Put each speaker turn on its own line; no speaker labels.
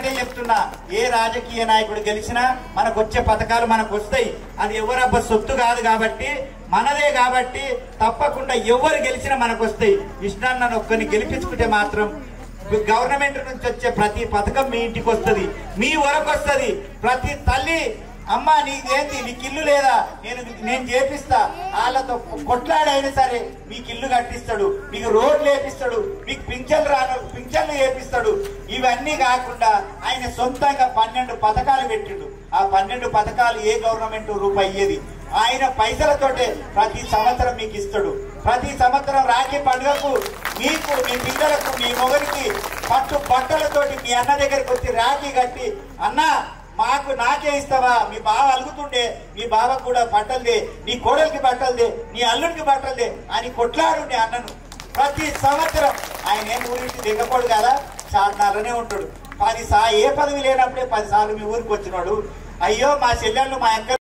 ఒక్కటే చెప్తున్నా ఏ రాజకీయ నాయకుడు గెలిచినా మనకు వచ్చే పథకాలు మనకు వస్తాయి అది ఎవరబ్బ సొత్తు కాదు కాబట్టి మనదే కాబట్టి తప్పకుండా ఎవరు గెలిచినా మనకు వస్తాయి విష్ణాన్న ఒక్కరిని గెలిపించుకుంటే మాత్రం గవర్నమెంట్ నుంచి వచ్చే ప్రతి పథకం మీ ఇంటికి వస్తుంది మీ వరకు వస్తుంది ప్రతి తల్లి అమ్మా నీకేంది నీకు ఇల్లు లేదా నేను నేను చేపిస్తా వాళ్ళతో కొట్లాడైనా సరే మీకు ఇల్లు కట్టిస్తాడు మీకు రోడ్లు వేపిస్తాడు మీకు పింఛన్లు రాను పింఛన్లు వేపిస్తాడు ఇవన్నీ కాకుండా ఆయన సొంతంగా పన్నెండు పథకాలు పెట్టిండు ఆ పన్నెండు పథకాలు ఏ గవర్నమెంట్ రూపాయి అయ్యేది ఆయన పైసలతోటే ప్రతి సంవత్సరం మీకు ఇస్తాడు ప్రతి సంవత్సరం రాఖీ పండుగకు మీకు మీ పిల్లలకు మీ మొగరికి పట్టు బట్టలతోటి మీ అన్న దగ్గరికి వచ్చి రాఖీ కట్టి అన్న మాకు నాకే ఇస్తావా మీ బావ అలుగుతుండే మీ బావకు కూడా బట్టలదే నీ కోడలికి బట్టలదే నీ అల్లుడికి బట్టలదే అని కొట్లాడుండే అన్నను ప్రతి సంవత్సరం ఆయన ఏం ఊరికి దిగకూడదు కదా చార్నాలనే ఉంటాడు పది సా ఏ పదవి లేనప్పుడే పది సార్లు మీ ఊరికి వచ్చినాడు అయ్యో మా చెల్లెళ్ళు మా అక్క